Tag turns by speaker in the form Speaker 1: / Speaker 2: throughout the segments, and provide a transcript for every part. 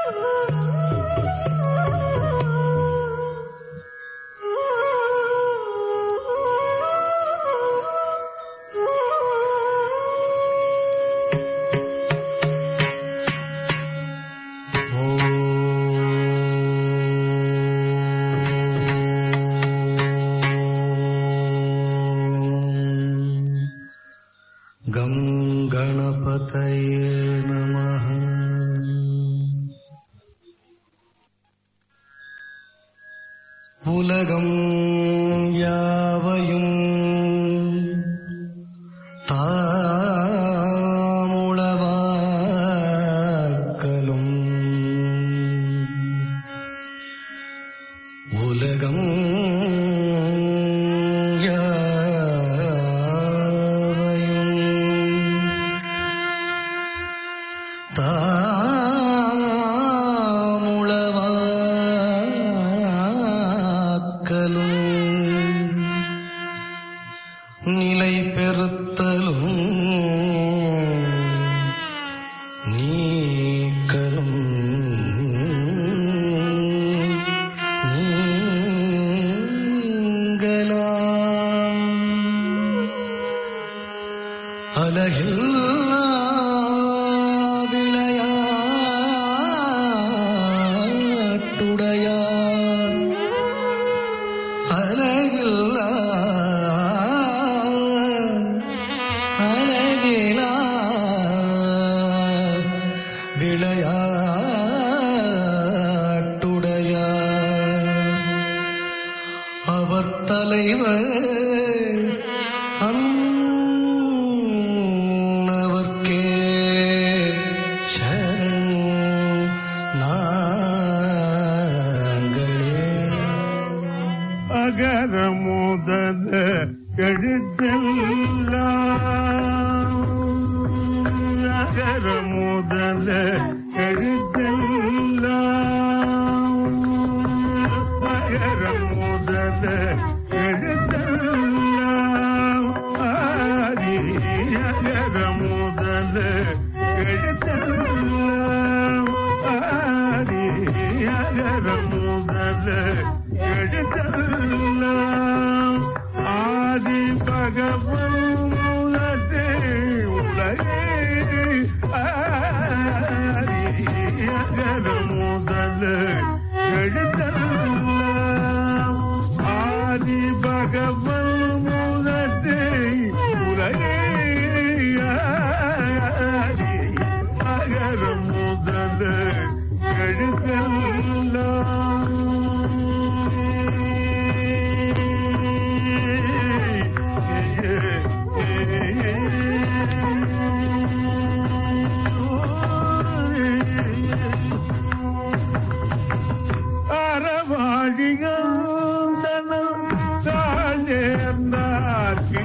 Speaker 1: गं गणपतये नमः உலகம் யாவையும் தாமுளவாக்கலும் உலகம் யாவையும் தாமுளவாக்கலும் நிலை பெறுத்தலும் நீக்கலும் நீங்களாம் அலகில்லா விளையாட்டுடையார் அலகில்லா அலகிலா விளையாட்டுடையார் அவர் தலைவர் அன்னவர்க்கே சரண் நாங்களே
Speaker 2: அகர முதல எழுத்தெல்லாம் அகர முதல எழுத்தெல்லாம் அகர முதல எழுத்தெல்லாம் ஆதி அகர முதல எழுத்தெல்லாம் ஆதி அகர முதல எழுத்தெல்லாம் ஆதி பகவன் உலகே உலகே ஆதி அகர முதல எழுத்தெல்லாம் ஆதி பகவன் உலகே உலகே ஆதி அகர முதல அறவாழிகாந்தனம் தாழ்ந்தார்க்கு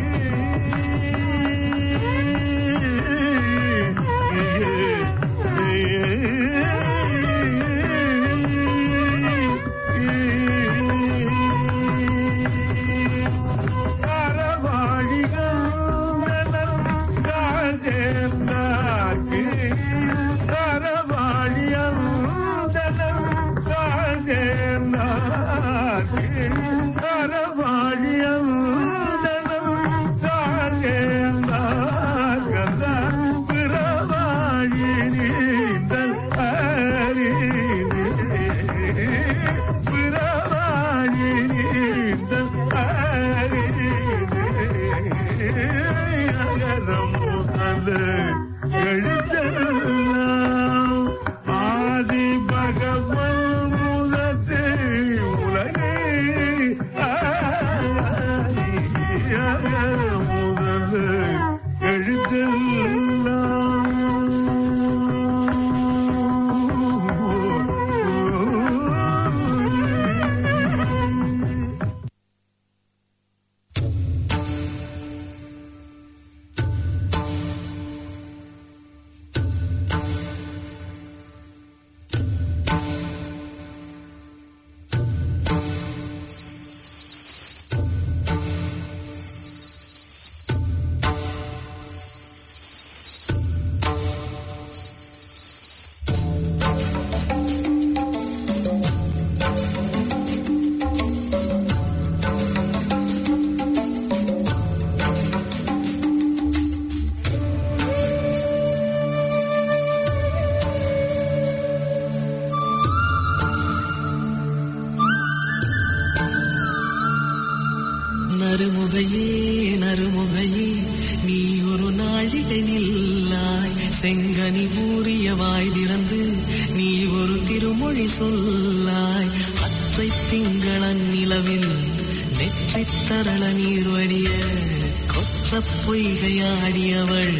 Speaker 3: திருமொழி சொல்லாய் அற்றை திங்களன் நிலவில் நெற்றி தரள நீர் வடிய கொற்ற பொய்கையாடியவள்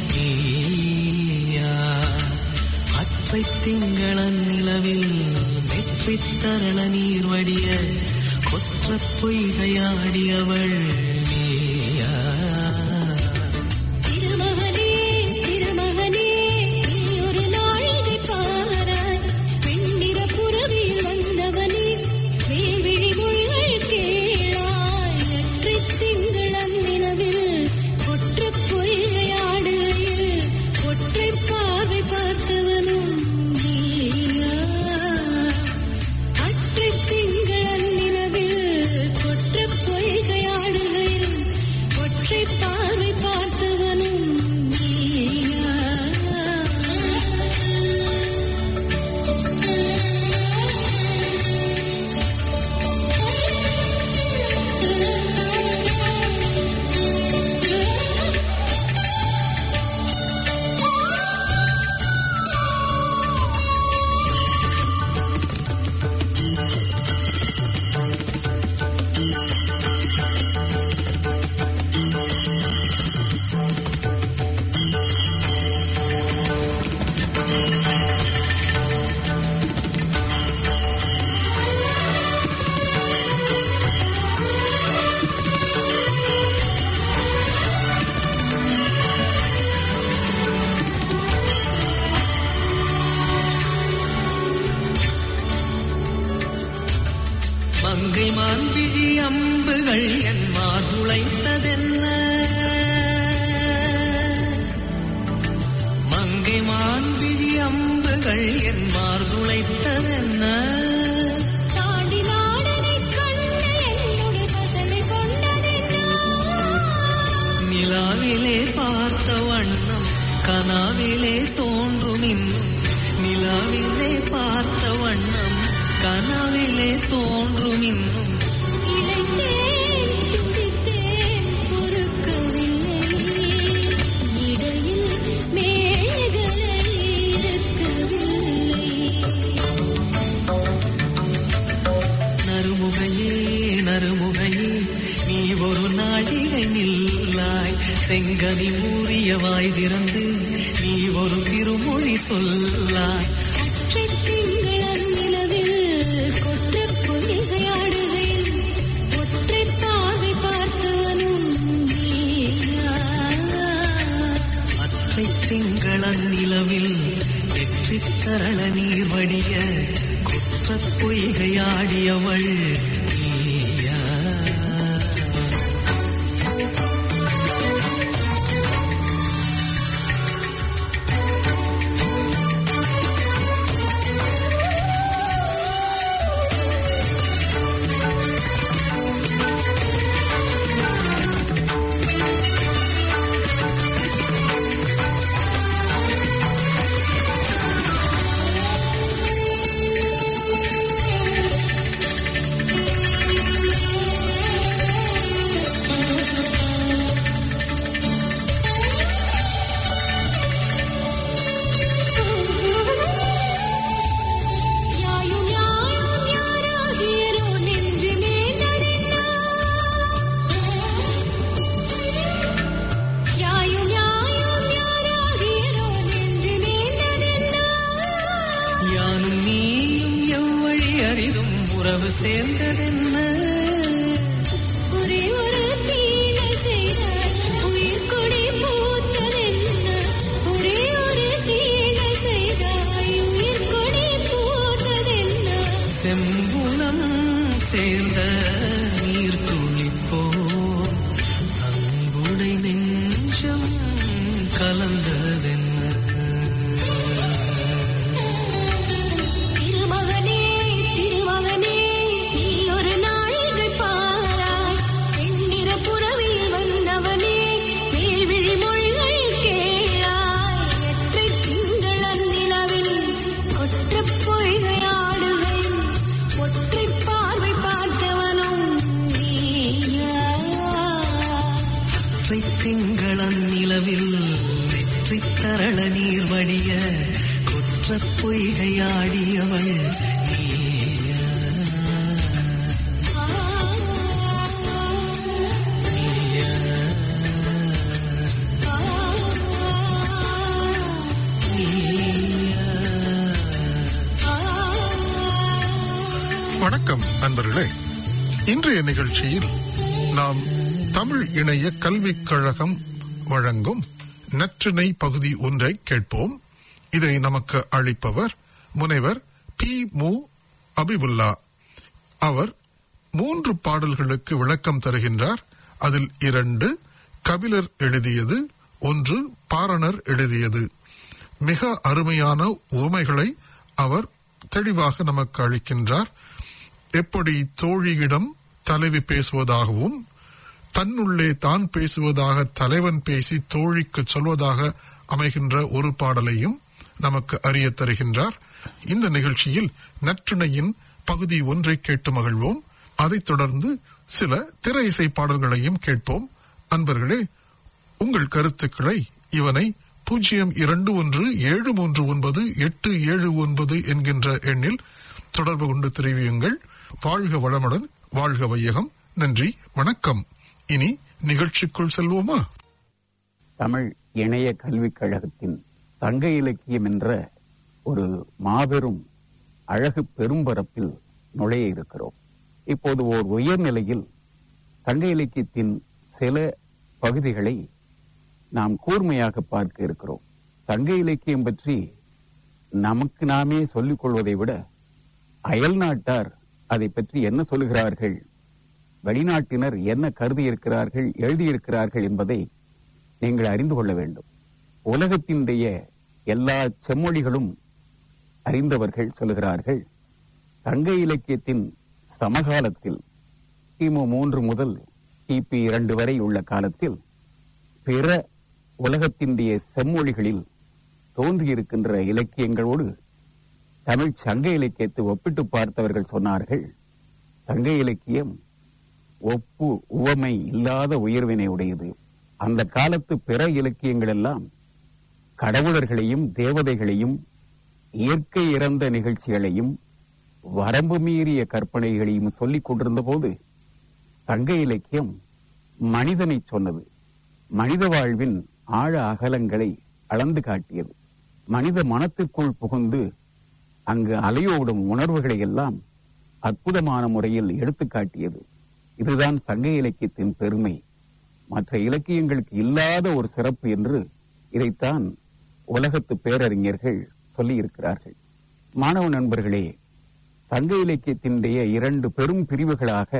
Speaker 3: நீயா அற்றை திங்களன் நிலவில் நெற்றி தரள நீர் வடிய கொற்ற பொய்கையாடியவள் நீயா
Speaker 4: திருமகனே திருமகனே நீ ஒரு நாழிகை பாராய் வெண்ணிற புறவியில் வந்தவனே வேல்விழி மொழிகள் கேளாய் நெற்றி திங்களம் நிலவில் ஒற்றை பொய்கையாடுகையில் ஒற்றை பார்வை பார்த்தவனும் நீயா அற்றை திங்களன் நிலவில் கொற்ற பொய்கையாடுகையில் ஒற்றை பார்வை பார்த்தவனும் நீயா
Speaker 3: மங்கை மான்விழி அம்புகள் என் மாதுளைத்ததென்ன மங்கை மான்விழி அம்புகள் என் மார்துளைத்ததென்ன
Speaker 4: தாண்டி நாடனைக் கண்டு என்னுடைய பசமை கொண்டதென்னா
Speaker 3: நிலாவிலே பார்த்த வண்ணம் கனாவிலே தோன்றும் இன்னும் நிலாவிலே பார்த்த வண்ணம் கனாவிலே தோன்றும் இன்னும்
Speaker 4: இளைத்தேன் துடித்தேன் பொறுக்கவில்லை இடையில் மேகலை இருக்கவில்லை
Speaker 3: நறுமுகையே நறுமுகையே நீ ஒரு நாழிகை நில்லாய் செங்கனி மூறிய வாய் திறந்து நீ ஒரு திருமொழி சொல்லாய்
Speaker 4: அற்றை திங்களன் நிலவில் கொற்ற பொய்கையாடுகையில் ஒற்றை பார்வை பார்த்தவனும் நீயா
Speaker 3: அற்றை திங்களன் நிலவில் வெற்றி தரள நீர் வடிய குற்றப் பொய்கையாடியவள் நீயா
Speaker 4: யாயும் யாயும் யாராகியரோ நெஞ்சிலே நரினா யாயும் யாயும் யாராகியரோ நெஞ்சிலே நரினா
Speaker 3: யானும் நீயும் எவ்வழி அரிதும் உறவு சேர்ந்ததென்ன
Speaker 4: ஒரே ஒரு தீனை செய்தாய் உயிர் கொடி பூத்ததென்ன ஒரே ஒரு தீனை செய்தாய் உயிர் கொடி பூத்ததென்ன
Speaker 3: செம்புலம் சேர்ந்த நீர் துளிப்போ அன்புடை நெஞ்சம் கலந்ததென்ன
Speaker 4: திருமகனே திருமகனே நீ ஒரு நாழிகை பாராய் வெண்ணிற புறவியில் வந்தவனே மேல்விழி மொழிகள் கேளாய் எற்றை திங்களன் நிலவில் கொற்ற பொய்கையாடுகையில் ஒற்றை பார்வை பார்த்தவனும்
Speaker 3: விளையாடியவள் நீயா நீயா
Speaker 5: வணக்கம் நண்பர்களே இன்றைய நிகழ்ச்சியில் நாம் தமிழ் இணைய கல்விக் கழகம் வழங்கும் நற்றிணை பகுதி ஒன்றை கேட்போம் இதை நமக்கு அளிப்பவர் முனைவர் பி மு அபிபுல்லா அவர் மூன்று பாடல்களுக்கு விளக்கம் தருகின்றார் அதில் இரண்டு கபிலர் எழுதியது ஒன்று பாரணர் எழுதியது மிக அருமையான உவமைகளை அவர் தெளிவாக நமக்கு அளிக்கின்றார் எப்படி தோழியிடம் தலைவி பேசுவதாகவும் தன்னுள்ளே தான் பேசுவதாக தலைவன் பேசி தோழிக்கு சொல்வதாக அமைகின்ற ஒரு பாடலையும் நமக்கு அறிய தருகின்றார் இந்த நிகழ்ச்சியில் நற்றிணையின் பகுதி ஒன்றை கேட்டு மகிழ்வோம் அதைத் தொடர்ந்து சில திரை இசை பாடல்களையும் கேட்போம் அன்பர்களே உங்கள் கருத்துக்களை இவனை பூஜ்ஜியம் இரண்டு ஒன்று ஏழு மூன்று ஒன்பது எட்டு ஏழு ஒன்பது என்கின்ற எண்ணில் தொடர்பு கொண்டு தெரிவியுங்கள் வாழ்க வளமுடன் வாழ்க வையகம் நன்றி வணக்கம் இனி நிகழ்ச்சிக்குள் செல்வோமா
Speaker 6: தமிழ் இணைய கல்விக் கழகத்தின் தங்க இலக்கியம் என்ற ஒரு மாபெரும் அழகு பெரும்பரப்பில் நுழைய இருக்கிறோம் இப்போது ஓர் உயர்நிலையில் தங்க இலக்கியத்தின் சில பகுதிகளை நாம் கூர்மையாக பார்க்க இருக்கிறோம் தங்க இலக்கியம் பற்றி நமக்கு நாமே சொல்லிக் கொள்வதை விட அயல் நாட்டார் அதை பற்றி என்ன சொல்லுகிறார்கள் வெளிநாட்டினர் என்ன கருதி இருக்கிறார்கள் எழுதியிருக்கிறார்கள் என்பதை நீங்கள் அறிந்து கொள்ள வேண்டும் உலகத்தினுடைய எல்லா செம்மொழிகளும் அறிந்தவர்கள் சொல்லுகிறார்கள் தங்க இலக்கியத்தின் சமகாலத்தில் கிமு மூன்று முதல் கிபி இரண்டு வரை உள்ள காலத்தில் பிற உலகத்தினுடைய செம்மொழிகளில் தோன்றியிருக்கின்ற இலக்கியங்களோடு தமிழ் சங்க இலக்கியத்தை ஒப்பிட்டு பார்த்தவர்கள் சொன்னார்கள் சங்க இலக்கியம் ஒப்பு உவமை இல்லாத உயர்வினை உடையது அந்த காலத்து பிற இலக்கியங்கள் எல்லாம் கடவுளர்களையும் தேவதைகளையும் இயற்கை இறந்த நிகழ்ச்சிகளையும் வரம்பு மீறிய கற்பனைகளையும் சொல்லிக் கொண்டிருந்த போது சங்க இலக்கியம் மனிதனை சொன்னது மனித வாழ்வின் ஆழ அகலங்களை அளந்து காட்டியது மனித மனத்திற்குள் புகுந்து அங்கு அலையோடும் உணர்வுகளை எல்லாம் அற்புதமான முறையில் எடுத்து காட்டியது இதுதான் சங்க இலக்கியத்தின் பெருமை மற்ற இலக்கியங்களுக்கு இல்லாத ஒரு சிறப்பு என்று இதைத்தான் உலகத்து பேரறிஞர்கள் சொல்லி இருக்கிறார்கள் மாணவ நண்பர்களே சங்க இலக்கியத்தினுடைய இரண்டு பெரும் பிரிவுகளாக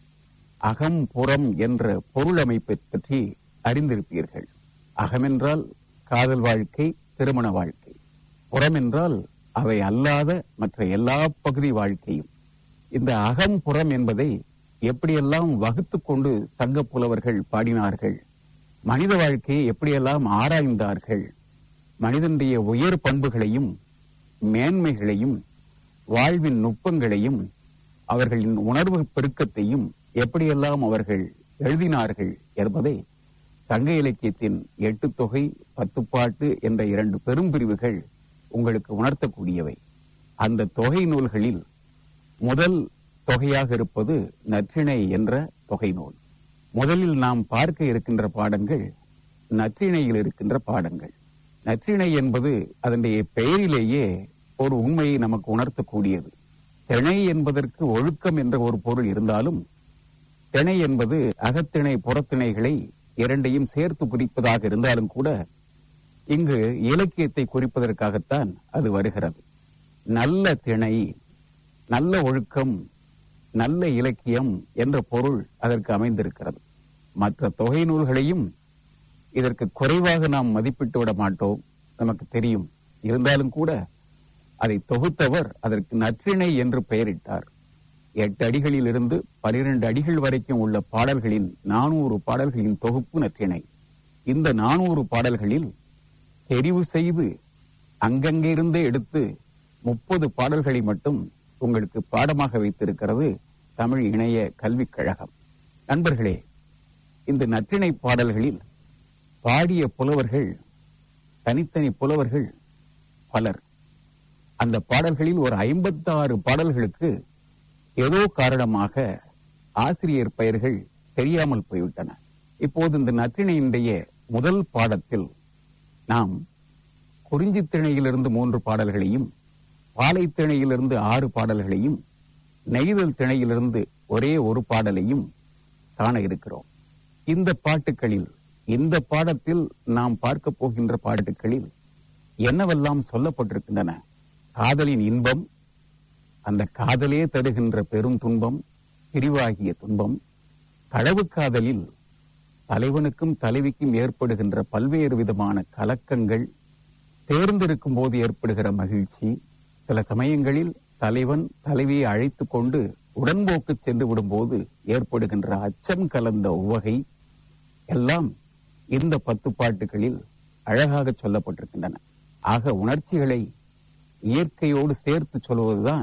Speaker 6: அகம் புறம் என்ற பொருள் அமைப்பை பற்றி அறிந்திருப்பீர்கள் அகமென்றால் காதல் வாழ்க்கை திருமண வாழ்க்கை புறம் என்றால் அவை அல்லாத மற்ற எல்லா பகுதி வாழ்க்கையும் இந்த அகம் புறம் என்பதை எப்படியெல்லாம் வகுத்துக் கொண்டு சங்க புலவர்கள் பாடினார்கள் மனித வாழ்க்கையை எப்படியெல்லாம் ஆராய்ந்தார்கள் மனிதனுடைய உயர் பண்புகளையும் மேன்மைகளையும் வாழ்வின் நுட்பங்களையும் அவர்களின் உணர்வு பெருக்கத்தையும் எப்படியெல்லாம் அவர்கள் எழுதினார்கள் என்பதை சங்க இலக்கியத்தின் எட்டு தொகை பத்து பாட்டு என்ற இரண்டு பெரும் பிரிவுகள் உங்களுக்கு உணர்த்தக்கூடியவை அந்த தொகை நூல்களில் முதல் தொகையாக இருப்பது நற்றிணை என்ற தொகை நூல் முதலில் நாம் பார்க்க இருக்கின்ற பாடங்கள் நற்றிணையில் இருக்கின்ற பாடங்கள் நற்றிணை என்பது அதனுடைய பெயரிலேயே ஒரு உண்மையை நமக்கு உணர்த்தக்கூடியது திணை என்பதற்கு ஒழுக்கம் என்ற ஒரு பொருள் இருந்தாலும் திணை என்பது அகத்திணை புறத்திணைகளை இரண்டையும் சேர்த்து குறிப்பதாக இருந்தாலும் கூட இங்கு இலக்கியத்தை குறிப்பதற்காகத்தான் அது வருகிறது நல்ல திணை நல்ல ஒழுக்கம் நல்ல இலக்கியம் என்ற பொருள் அதற்கு அமைந்திருக்கிறது மற்ற தொகை நூல்களையும் இதற்கு குறைவாக நாம் மதிப்பிட்டு விட மாட்டோம் நமக்கு தெரியும் இருந்தாலும் கூட அதை தொகுத்தவர் அதற்கு நற்றிணை என்று பெயரிட்டார் எட்டு அடிகளில் இருந்து பனிரெண்டு அடிகள் வரைக்கும் உள்ள பாடல்களின் நானூறு பாடல்களின் தொகுப்பு நற்றிணை இந்த நானூறு பாடல்களில் தெரிவு செய்து அங்கங்கிருந்தே எடுத்து முப்பது பாடல்களை மட்டும் உங்களுக்கு பாடமாக வைத்திருக்கிறது தமிழ் இணைய கல்விக் கழகம் நண்பர்களே இந்த நற்றிணை பாடல்களில் பாடிய புலவர்கள் தனித்தனி புலவர்கள் பலர் அந்த பாடல்களில் ஒரு ஐம்பத்தாறு பாடல்களுக்கு ஏதோ காரணமாக ஆசிரியர் பெயர்கள் தெரியாமல் போய்விட்டன இப்போது இந்த நற்றிணையினுடைய முதல் பாடத்தில் நாம் குறிஞ்சி திணையிலிருந்து மூன்று பாடல்களையும் பாலை திணையிலிருந்து ஆறு பாடல்களையும் நெய்தல் திணையிலிருந்து ஒரே ஒரு பாடலையும் காண இருக்கிறோம் இந்த பாட்டுகளில் இந்த பாடத்தில் நாம் பார்க்க போகின்ற பாட்டுகளில் என்னவெல்லாம் சொல்லப்பட்டிருக்கின்றன காதலின் இன்பம் அந்த காதலே தருகின்ற பெரும் துன்பம் பிரிவாகிய துன்பம் களவு காதலில் தலைவனுக்கும் தலைவிக்கும் ஏற்படுகின்ற பல்வேறு விதமான கலக்கங்கள் தேர்ந்தெடுக்கும் போது ஏற்படுகிற மகிழ்ச்சி சில சமயங்களில் தலைவன் தலைவியை அழைத்து கொண்டு உடன்போக்கு சென்று விடும்போது ஏற்படுகின்ற அச்சம் கலந்த உவகை எல்லாம் இந்த பத்து பாட்டுகளில் அழகாக சொல்லப்பட்டிருக்கின்றன ஆக உணர்ச்சிகளை இயற்கையோடு சேர்த்து சொல்வதுதான்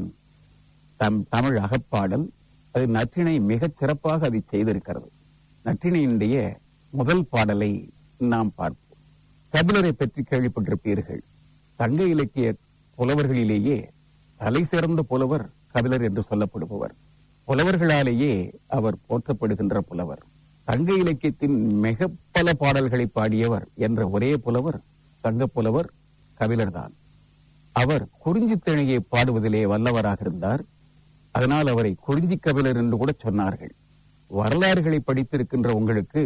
Speaker 6: தம் தமிழ் அகப்பாடல் அது நற்றிணை மிகச் சிறப்பாக அதை செய்திருக்கிறது நற்றிணையினுடைய முதல் பாடலை நாம் பார்ப்போம் கபிலரை பற்றி கேள்விப்பட்டிருப்பீர்கள் சங்க இலக்கிய புலவர்களிலேயே தலை சிறந்த புலவர் கபிலர் என்று சொல்லப்படுபவர் புலவர்களாலேயே அவர் போற்றப்படுகின்ற புலவர் சங்க இலக்கியத்தின் மிக பல பாடல்களை பாடியவர் என்ற ஒரே புலவர் சங்க புலவர் கபிலர்தான் அவர் குறிஞ்சி திணையை பாடுவதிலே வல்லவராக இருந்தார் அதனால் அவரை குறிஞ்சி கபிலர் என்று கூட சொன்னார்கள் வரலாறுகளை படித்திருக்கின்ற உங்களுக்கு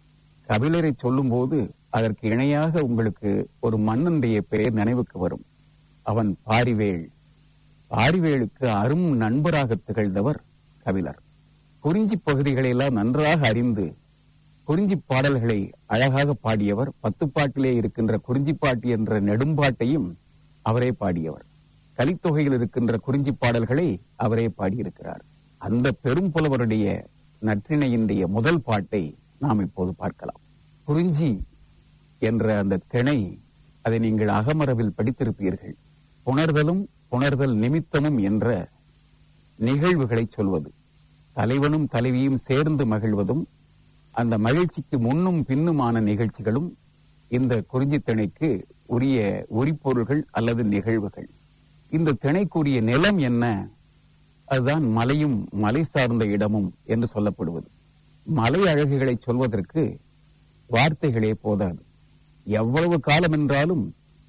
Speaker 6: கபிலரை சொல்லும்போது அதற்கு இணையாக உங்களுக்கு ஒரு மன்னனுடைய பெயர் நினைவுக்கு வரும் அவன் பாரிவேள் பாரிவேளுக்கு அரும் நண்பராக திகழ்ந்தவர் கபிலர் குறிஞ்சி பகுதிகளை எல்லாம் நன்றாக அறிந்து குறிஞ்சி பாடல்களை அழகாக பாடியவர் பத்து பாட்டிலே இருக்கின்ற குறிஞ்சி பாட்டு என்ற நெடும்பாட்டையும் அவரே பாடியவர் கலித்தொகையில் இருக்கின்ற குறிஞ்சி பாடல்களை அவரே பாடியிருக்கிறார் அந்த பெரும் புலவருடைய நற்றிணையினுடைய முதல் பாட்டை நாம் இப்போது பார்க்கலாம் குறிஞ்சி என்ற அந்த திணை அதை நீங்கள் அகமரவில் படித்திருப்பீர்கள் புணர்தலும் புணர்தல் நிமித்தமும் என்ற நிகழ்வுகளை சொல்வது தலைவனும் தலைவியும் சேர்ந்து மகிழ்வதும் அந்த மகிழ்ச்சிக்கு முன்னும் பின்னுமான நிகழ்ச்சிகளும் இந்த குறிஞ்சி திணைக்கு உரிய உரிப்பொருள்கள் அல்லது நிகழ்வுகள் இந்த திணைக்குரிய நிலம் என்ன அதுதான் மலையும் மலை சார்ந்த இடமும் என்று சொல்லப்படுவது மலை அழகுகளை சொல்வதற்கு வார்த்தைகளே போதாது எவ்வளவு காலம் என்றாலும்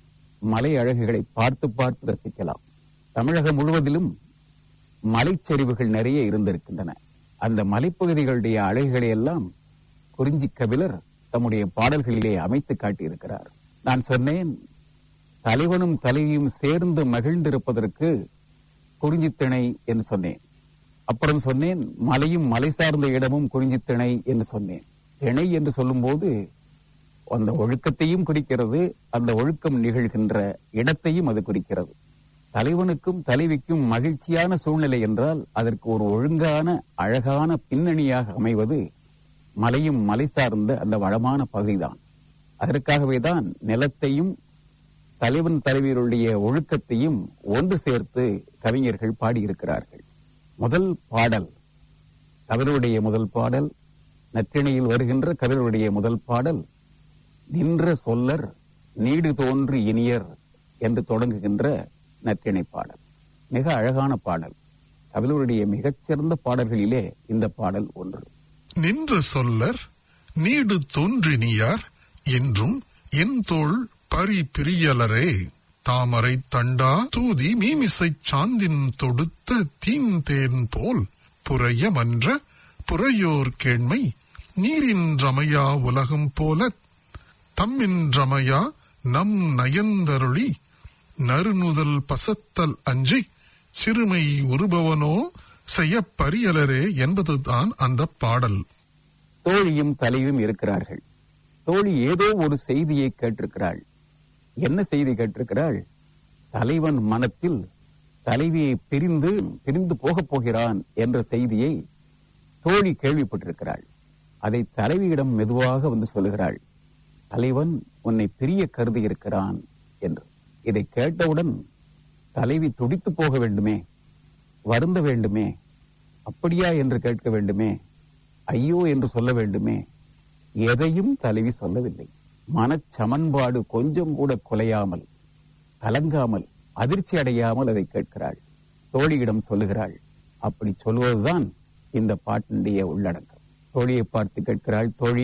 Speaker 6: மலை அழகுகளை பார்த்து பார்த்து ரசிக்கலாம் தமிழகம் முழுவதிலும் மலைச்சரிவுகள் நிறைய இருந்திருக்கின்றன அந்த மலைப்பகுதிகளுடைய அழகுகளை எல்லாம் குறிஞ்சி கபிலர் தம்முடைய பாடல்களிலே அமைத்து காட்டியிருக்கிறார் நான் சொன்னேன் தலைவனும் தலைவியும் சேர்ந்து மகிழ்ந்திருப்பதற்கு குறிஞ்சித்திணை என்று சொன்னேன் அப்புறம் சொன்னேன் மலையும் மலை சார்ந்த இடமும் குறிஞ்சித்திணை என்று சொன்னேன் திணை என்று சொல்லும்போது அந்த ஒழுக்கத்தையும் குறிக்கிறது அந்த ஒழுக்கம் நிகழ்கின்ற இடத்தையும் அது குறிக்கிறது தலைவனுக்கும் தலைவிக்கும் மகிழ்ச்சியான சூழ்நிலை என்றால் அதற்கு ஒரு ஒழுங்கான அழகான பின்னணியாக அமைவது மலையும் மலை சார்ந்த அந்த வளமான பகுதிதான் அதற்காகவே தான் நிலத்தையும் தலைவன் தலைவியருடைய ஒழுக்கத்தையும் ஒன்று சேர்த்து கவிஞர்கள் பாடியிருக்கிறார்கள் முதல் பாடல் கவிருடைய முதல் பாடல் நற்றிணையில் வருகின்ற கவிருடைய முதல் பாடல் நின்ற சொல்லர் நீடு தோன்று இனியர் என்று தொடங்குகின்ற நற்றிணை பாடல் மிக அழகான பாடல் கவிழருடைய மிகச்சிறந்த பாடல்களிலே இந்த பாடல் ஒன்று
Speaker 5: நின்ற சொல்லர் நீடு தோன்றினியார் என்றும் என் தோள் பரி பிரியலரே தாமரை தண்டா தூதி மீமிசைச் சாந்தின் தொடுத்த தீந்தேன் போல் புறைய மன்ற புறையோர் கேண்மை நீரின்றமையா உலகம் போல தம்மின்றமையா நம் நயந்தருளி நறுநுதல் பசத்தல் அஞ்சி சிறுமை உருபவனோ செய்ய பரியலரே என்பதுதான் அந்த பாடல்
Speaker 6: தோழியும் தலைவியும் இருக்கிறார்கள் தோழி ஏதோ ஒரு செய்தியை கேட்டிருக்கிறாள் என்ன செய்தி கேட்டிருக்கிறாள் தலைவன் மனத்தில் தலைவியை பிரிந்து பிரிந்து போகப் போகிறான் என்ற செய்தியை தோழி கேள்விப்பட்டிருக்கிறாள் அதை தலைவியிடம் மெதுவாக வந்து சொல்லுகிறாள் தலைவன் உன்னை பிரிய கருதி இருக்கிறான் என்று இதை கேட்டவுடன் தலைவி துடித்து போக வேண்டுமே வருந்த வேண்டுமே அப்படியா என்று கேட்க வேண்டுமே ஐயோ என்று சொல்ல வேண்டுமே எதையும் தலைவி சொல்லவில்லை மனச்சமன்பாடு கொஞ்சம் கூட குலையாமல் கலங்காமல் அதிர்ச்சி அடையாமல் அதை கேட்கிறாள் தோழியிடம் சொல்லுகிறாள் அப்படி சொல்வதுதான் இந்த பாட்டினுடைய உள்ளடக்கம் தோழியை பார்த்து கேட்கிறாள் தோழி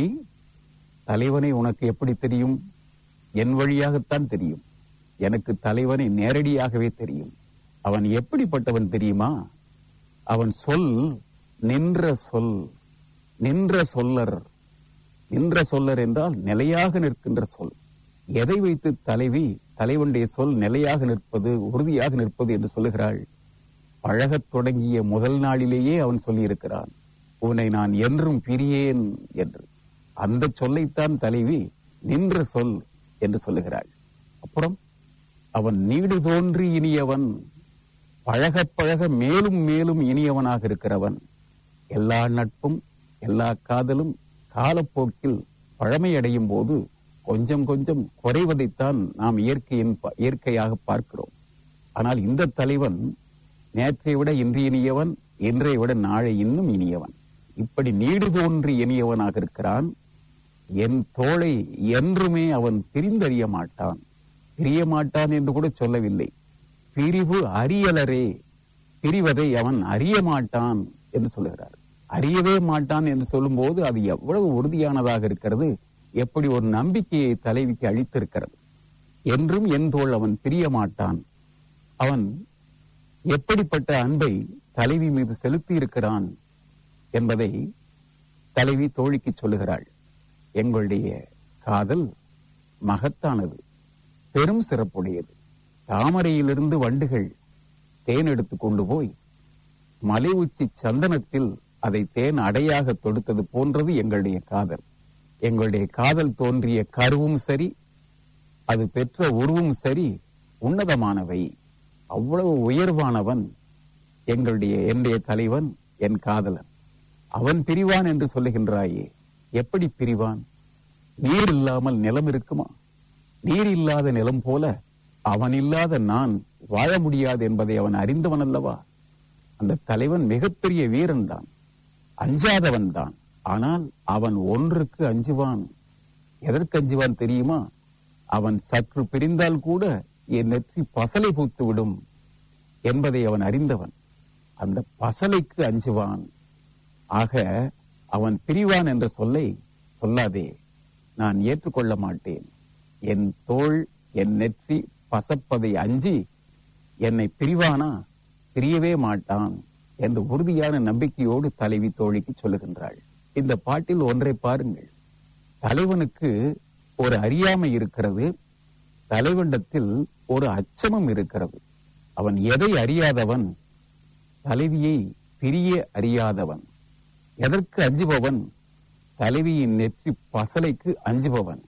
Speaker 6: தலைவனை உனக்கு எப்படி தெரியும் என் வழியாகத்தான் தெரியும் எனக்கு தலைவனை நேரடியாகவே தெரியும் அவன் எப்படிப்பட்டவன் தெரியுமா அவன் சொல் நின்ற சொல் நின்ற சொல்லர் நின்ற சொல்லர் என்றால் நிலையாக நிற்கின்ற சொல் எதை வைத்து தலைவி தலைவனுடைய சொல் நிலையாக நிற்பது உறுதியாக நிற்பது என்று சொல்லுகிறாள் பழகத் தொடங்கிய முதல் நாளிலேயே அவன் சொல்லியிருக்கிறான் உன்னை நான் என்றும் பிரியேன் என்று அந்த சொல்லைத்தான் தலைவி நின்ற சொல் என்று சொல்லுகிறாள் அப்புறம் அவன் நீடு தோன்றி இனியவன் பழக பழக மேலும் மேலும் இனியவனாக இருக்கிறவன் எல்லா நட்பும் எல்லா காதலும் காலப்போக்கில் பழமையடையும் போது கொஞ்சம் கொஞ்சம் குறைவதைத்தான் நாம் இயற்கையின் ப- இயற்கையாக பார்க்கிறோம் ஆனால் இந்த தலைவன் நேற்றை விட இன்று இனியவன் இன்றைய விட நாளை இன்னும் இனியவன் இப்படி நீடு தோன்றி இனியவனாக இருக்கிறான் என் தோளை என்றுமே அவன் பிரிந்தறிய மாட்டான் பிரிய மாட்டான் என்று கூட சொல்லவில்லை பிரிவு அறியலரே பிரிவதை அவன் அறிய மாட்டான் என்று சொல்லுகிறார் அறியவே மாட்டான் என்று சொல்லும்போது அது எவ்வளவு உறுதியானதாக இருக்கிறது எப்படி ஒரு நம்பிக்கையை தலைவிக்கு அளித்திருக்கிறது என்றும் என் தோள் அவன் பிரிய மாட்டான் அவன் எப்படிப்பட்ட அன்பை தலைவி மீது செலுத்தி இருக்கிறான் என்பதை தலைவி தோழிக்கு சொல்லுகிறாள் எங்களுடைய காதல் மகத்தானது பெரும் சிறப்புடையது தாமரையிலிருந்து வண்டுகள் தேன் எடுத்து கொண்டு போய் மலை உச்சி சந்தனத்தில் அதை தேன் அடையாக தொடுத்தது போன்றது எங்களுடைய காதல் எங்களுடைய காதல் தோன்றிய கருவும் சரி அது பெற்ற உருவும் சரி உன்னதமானவை அவ்வளவு உயர்வானவன் எங்களுடைய என்னுடைய தலைவன் என் காதலன் அவன் பிரிவான் என்று சொல்லுகின்றாயே எப்படி பிரிவான் நீர் இல்லாமல் நிலம் இருக்குமா நீர் இல்லாத நிலம் போல அவன் இல்லாத நான் வாழ முடியாது என்பதை அவன் அறிந்தவன் அல்லவா அந்த தலைவன் மிகப்பெரிய வீரன் தான் அஞ்சாதவன் தான் ஆனால் அவன் ஒன்றுக்கு அஞ்சுவான் எதற்கு அஞ்சுவான் தெரியுமா அவன் சற்று பிரிந்தால் கூட என் நெற்றி பசலை பூத்து விடும் என்பதை அவன் அறிந்தவன் அந்த பசலைக்கு அஞ்சுவான் ஆக அவன் பிரிவான் என்ற சொல்லை சொல்லாதே நான் ஏற்றுக்கொள்ள மாட்டேன் என் தோள் என் நெற்றி பசப்பதை அஞ்சி என்னை பிரிவானா பிரியவே மாட்டான் என்ற உறுதியான நம்பிக்கையோடு தலைவி தோழிக்கு சொல்லுகின்றாள் இந்த பாட்டில் ஒன்றை பாருங்கள் தலைவனுக்கு ஒரு அறியாமை இருக்கிறது தலைவண்டத்தில் ஒரு அச்சமும் இருக்கிறது அவன் எதை அறியாதவன் தலைவியை பிரிய அறியாதவன் எதற்கு அஞ்சுபவன் தலைவியின் நெற்றி பசலைக்கு அஞ்சுபவன்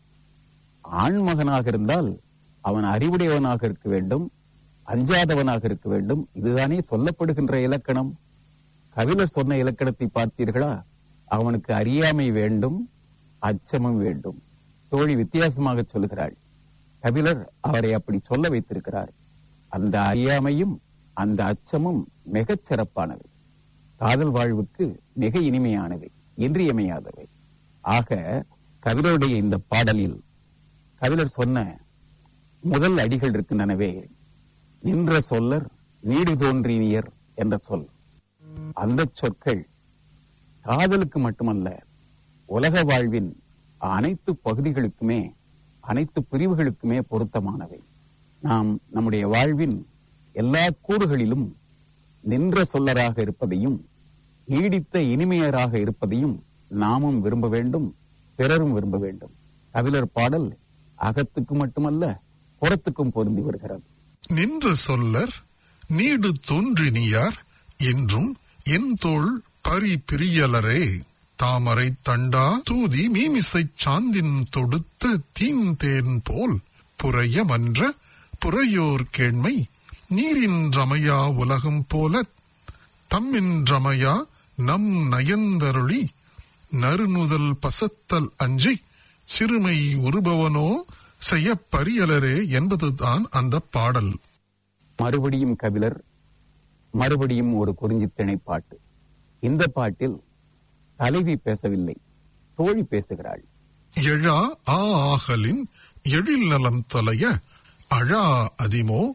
Speaker 6: ஆண்மகனாக இருந்தால் அவன் அறிவுடையவனாக இருக்க வேண்டும் அஞ்சாதவனாக இருக்க வேண்டும் இதுதானே சொல்லப்படுகின்ற இலக்கணம் கபிலர் சொன்ன இலக்கணத்தை பார்த்தீர்களா அவனுக்கு அறியாமை வேண்டும் அச்சமும் வேண்டும் தோழி வித்தியாசமாக சொல்லுகிறாள் கபிலர் அவரை அப்படி சொல்ல வைத்திருக்கிறார் அந்த அறியாமையும் அந்த அச்சமும் மிகச் சிறப்பானவை காதல் வாழ்வுக்கு மிக இனிமையானவை இன்றியமையாதவை ஆக கபிலருடைய இந்த பாடலில் கபிலர் சொன்ன முதல் அடிகள் இருக்கின்றனவே நின்ற சொல்லர் நீடு தோன்றினியர் என்ற சொல் அந்த சொற்கள் காதலுக்கு மட்டுமல்ல உலக வாழ்வின் அனைத்து பகுதிகளுக்குமே அனைத்து பிரிவுகளுக்குமே பொருத்தமானவை நாம் நம்முடைய வாழ்வின் எல்லா கூறுகளிலும் நின்ற சொல்லராக இருப்பதையும் நீடித்த இனிமையராக இருப்பதையும் நாமும் விரும்ப வேண்டும் பிறரும் விரும்ப வேண்டும் கபிலர் பாடல் அகத்துக்கு மட்டுமல்ல புறத்துக்கும் பொருந்தி வருகிறது
Speaker 5: நின்ற சொல்லர் நீடு தோன்றினியார் என்றும் என் தோள் பரி பிரியலரே தாமரை தண்டா தூதி மீமிசைச் சாந்தின் தொடுத்த தீந்தேன் போல் புறையமன்ற புறையோர் கேண்மை நீரின்றமையா உலகம் போல தம்மின்றமையா நம் நயந்தருளி நறுநுதல் பசத்தல் அஞ்சி சிறுமை உருபவனோ செய்ய பரியலரே என்பதுதான் அந்த பாடல்
Speaker 6: மறுபடியும் கபிலர் மறுபடியும் ஒரு குறிஞ்சித்திணை பாட்டு இந்த பாட்டில் தலைவி பேசவில்லை தோழி பேசுகிறாள்
Speaker 5: எழா ஆ ஆகலின் எழில் நலம் தொலைய அழா அதிமோ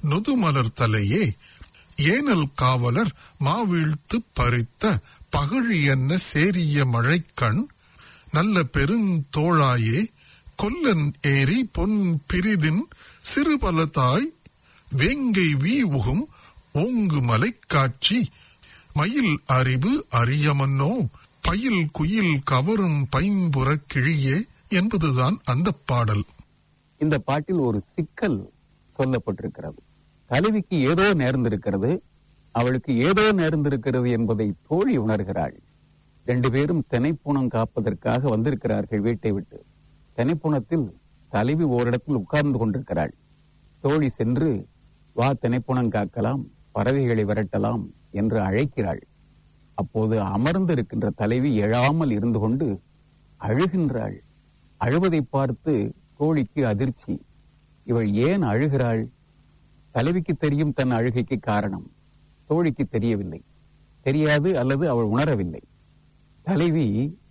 Speaker 5: நொதுமலர் தலையே ஏனல் காவலர் மாவீழ்த்து பறித்த பகழி என்ன சேரிய மழைக்கண் நல்ல பெருந்தோளாயே கொல்லன் ஏரி பொன் பிரிதின் சிறுபலதாய் வேங்கை வீவுகும் ஓங்கு மலைக்காட்சி மயில் அறிவு அறியமன்னோ பயில் குயில் கவரும் பைம்புறக் கிழியே என்பதுதான் அந்த பாடல்
Speaker 6: இந்த பாட்டில் ஒரு சிக்கல் சொல்லப்பட்டிருக்கிறது தலைவிக்கு ஏதோ நேர்ந்திருக்கிறது அவளுக்கு ஏதோ நேர்ந்திருக்கிறது என்பதை தோழி உணர்கிறாள் ரெண்டு பேரும் தினைப்புணம் காப்பதற்காக வந்திருக்கிறார்கள் வீட்டை விட்டு தினைப்புணத்தில் தலைவி ஓரிடத்தில் உட்கார்ந்து கொண்டிருக்கிறாள் தோழி சென்று வா தினைப்புணம் காக்கலாம் பறவைகளை விரட்டலாம் என்று அழைக்கிறாள் அப்போது அமர்ந்து இருக்கின்ற தலைவி எழாமல் இருந்து கொண்டு அழுகின்றாள் அழுவதை பார்த்து தோழிக்கு அதிர்ச்சி இவள் ஏன் அழுகிறாள் தலைவிக்கு தெரியும் தன் அழுகைக்கு காரணம் தோழிக்கு தெரியவில்லை தெரியாது அல்லது அவள் உணரவில்லை தலைவி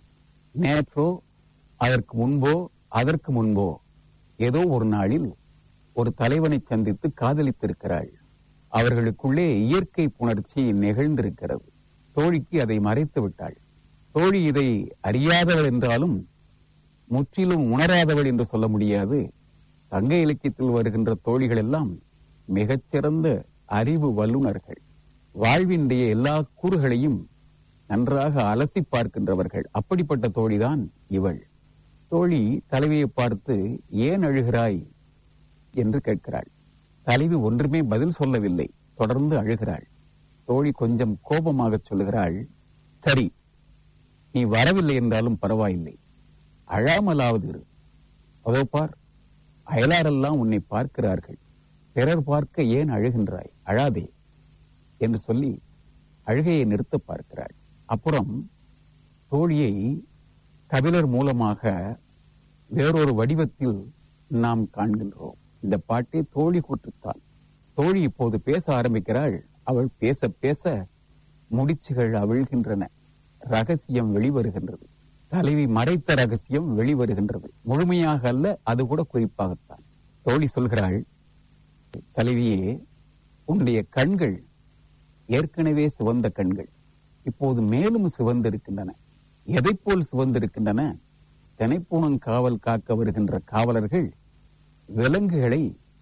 Speaker 6: நேற்றோ அதற்கு முன்போ அதற்கு முன்போ ஏதோ ஒரு நாளில் ஒரு தலைவனை சந்தித்து காதலித்திருக்கிறாள் அவர்களுக்குள்ளே இயற்கை புணர்ச்சி நிகழ்ந்திருக்கிறது தோழிக்கு அதை மறைத்து விட்டாள் தோழி இதை அறியாதவள் என்றாலும் முற்றிலும் உணராதவள் என்று சொல்ல முடியாது சங்க இலக்கியத்தில் வருகின்ற தோழிகள் எல்லாம் மிகச்சிறந்த அறிவு வல்லுனர்கள் வாழ்வினுடைய எல்லா கூறுகளையும் நன்றாக அலசி பார்க்கின்றவர்கள் அப்படிப்பட்ட தோழிதான் இவள் தோழி தலைவியை பார்த்து ஏன் அழுகிறாய் என்று கேட்கிறாள் தலைவி ஒன்றுமே பதில் சொல்லவில்லை தொடர்ந்து அழுகிறாள் தோழி கொஞ்சம் கோபமாக சொல்லுகிறாள் சரி நீ வரவில்லை என்றாலும் பரவாயில்லை அழாமலாவது இரு அதோ பார் அயலாரெல்லாம் உன்னை பார்க்கிறார்கள் பிறர் பார்க்க ஏன் அழுகின்றாய் அழாதே என்று சொல்லி அழுகையை நிறுத்த பார்க்கிறாள் அப்புறம் தோழியை கபிலர் மூலமாக வேறொரு வடிவத்தில் நாம் காண்கின்றோம் இந்த பாட்டே தோழி கூற்றுத்தான் தோழி இப்போது பேச ஆரம்பிக்கிறாள் அவள் பேச பேச முடிச்சுகள் அவிழ்கின்றன ரகசியம் வெளிவருகின்றது தலைவி மறைத்த ரகசியம் வெளிவருகின்றது முழுமையாக அல்ல அது கூட குறிப்பாகத்தான் தோழி சொல்கிறாள் தலைவியே உன்னுடைய கண்கள் ஏற்கனவே சிவந்த கண்கள் இப்போது மேலும் சிவந்திருக்கின்றன எதைப் போல் சிவந்திருக்கின்றன தினைப்பூணம் காவல் காக்க வருகின்ற காவலர்கள் விலங்குகளை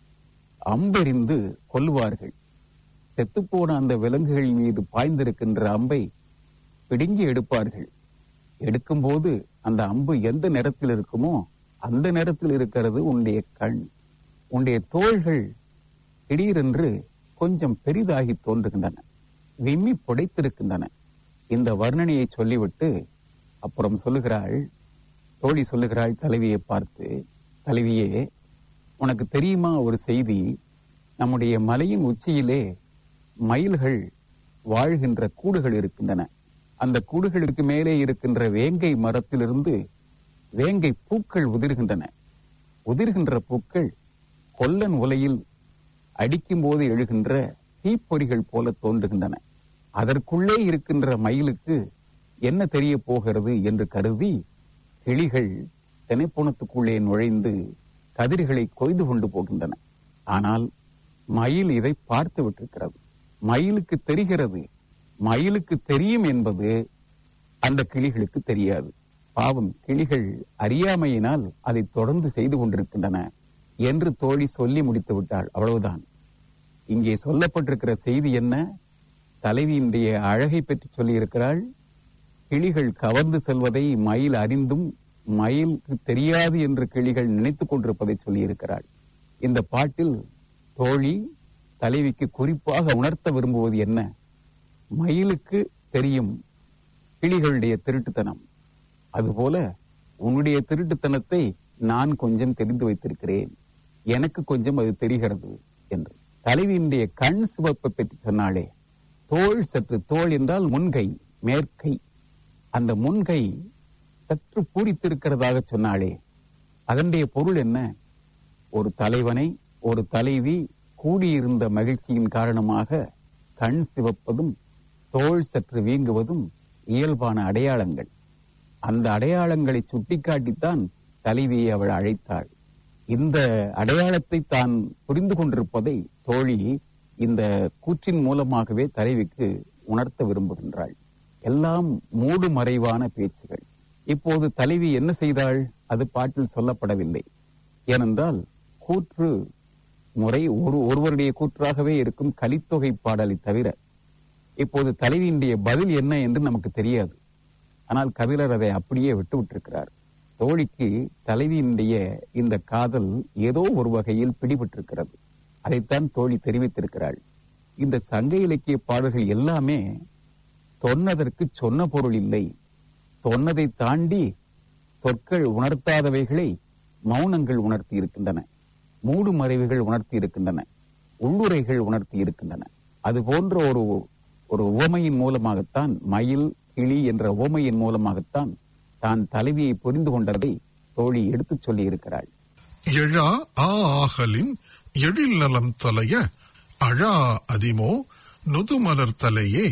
Speaker 6: அம்பெறிந்து கொல்லுவார்கள் செத்துப்போன அந்த விலங்குகள் மீது பாய்ந்திருக்கின்ற அம்பை பிடுங்கி எடுப்பார்கள் எடுக்கும்போது அந்த அம்பு எந்த நிறத்தில் இருக்குமோ அந்த நிறத்தில் இருக்கிறது உன்னுடைய கண் உன்னுடைய தோள்கள் திடீரென்று கொஞ்சம் பெரிதாகி தோன்றுகின்றன விம்மி புடைத்திருக்கின்றன இந்த வர்ணனையை சொல்லிவிட்டு அப்புறம் சொல்லுகிறாள் தோழி சொல்லுகிறாள் தலைவியை பார்த்து தலைவியே உனக்கு தெரியுமா ஒரு செய்தி நம்முடைய மலையின் உச்சியிலே மயில்கள் வாழ்கின்ற கூடுகள் இருக்கின்றன அந்த கூடுகளுக்கு மேலே இருக்கின்ற வேங்கை மரத்திலிருந்து வேங்கை பூக்கள் உதிர்கின்றன உதிர்கின்ற பூக்கள் கொல்லன் உலையில் அடிக்கும் போது எழுகின்ற தீப்பொறிகள் போல தோன்றுகின்றன அதற்குள்ளே இருக்கின்ற மயிலுக்கு என்ன தெரிய போகிறது என்று கருதி கிளிகள் தினைப்புணத்துக்குள்ளே நுழைந்து கதிர்களை கொய்து கொண்டு போகின்றன ஆனால் மயில் இதை பார்த்து விட்டிருக்கிறது மயிலுக்கு தெரிகிறது மயிலுக்கு தெரியும் என்பது அந்த கிளிகளுக்கு தெரியாது பாவம் கிளிகள் அறியாமையினால் அதை தொடர்ந்து செய்து கொண்டிருக்கின்றன என்று தோழி சொல்லி முடித்து விட்டாள் அவ்வளவுதான் இங்கே சொல்லப்பட்டிருக்கிற செய்தி என்ன தலைவியினுடைய அழகை பற்றி சொல்லியிருக்கிறாள் கிளிகள் கவர்ந்து செல்வதை மயில் அறிந்தும் மயிலுக்கு தெரியாது என்று கிளிகள் நினைத்துக் கொண்டிருப்பதை சொல்லியிருக்கிறாள் இந்த பாட்டில் தோழி தலைவிக்கு குறிப்பாக உணர்த்த விரும்புவது என்ன மயிலுக்கு தெரியும் கிளிகளுடைய திருட்டுத்தனம் அதுபோல உன்னுடைய திருட்டுத்தனத்தை நான் கொஞ்சம் தெரிந்து வைத்திருக்கிறேன் எனக்கு கொஞ்சம் அது தெரிகிறது என்று தலைவியினுடைய கண் சிவப்பை பற்றி சொன்னாலே தோள் சற்று தோள் என்றால் முன்கை மேற்கை அந்த முன்கை சற்று பூரித்திருக்கிறதாக சொன்னாலே அதனுடைய பொருள் என்ன ஒரு தலைவனை ஒரு தலைவி கூடியிருந்த மகிழ்ச்சியின் காரணமாக கண் சிவப்பதும் தோள் சற்று வீங்குவதும் இயல்பான அடையாளங்கள் அந்த அடையாளங்களை சுட்டிக்காட்டித்தான் தலைவியை அவள் அழைத்தாள் இந்த அடையாளத்தை தான் புரிந்து கொண்டிருப்பதை தோழி இந்த கூற்றின் மூலமாகவே தலைவிக்கு உணர்த்த விரும்புகின்றாள் எல்லாம் மூடு மறைவான பேச்சுகள் இப்போது தலைவி என்ன செய்தாள் அது பாட்டில் சொல்லப்படவில்லை ஏனென்றால் கூற்று முறை ஒரு ஒருவருடைய கூற்றாகவே இருக்கும் கலித்தொகை பாடலை தவிர இப்போது தலைவியினுடைய பதில் என்ன என்று நமக்கு தெரியாது ஆனால் கபிலர் அதை அப்படியே விட்டு விட்டிருக்கிறார் தோழிக்கு தலைவியினுடைய இந்த காதல் ஏதோ ஒரு வகையில் பிடிபட்டிருக்கிறது அதைத்தான் தோழி தெரிவித்திருக்கிறாள் இந்த சங்க இலக்கிய பாடல்கள் எல்லாமே சொன்னதற்கு சொன்ன பொருள் இல்லை சொன்னதை தாண்டி சொற்கள் உணர்த்தாதவைகளை மௌனங்கள் உணர்த்தி இருக்கின்றன மூடு மறைவுகள் உணர்த்தி இருக்கின்றன உள்ளுரைகள் உணர்த்தி இருக்கின்றன அது போன்ற ஒரு ஒரு உவமையின் மூலமாகத்தான் மயில் கிளி என்ற உவமையின் மூலமாகத்தான் தான் தலைவியை புரிந்து கொண்டதை தோழி எடுத்துச் சொல்லி இருக்கிறாள்
Speaker 5: எழா ஆ ஆகலின் எழில் நலம் தொலைய அழா அதிமோ நுதுமலர் தலையே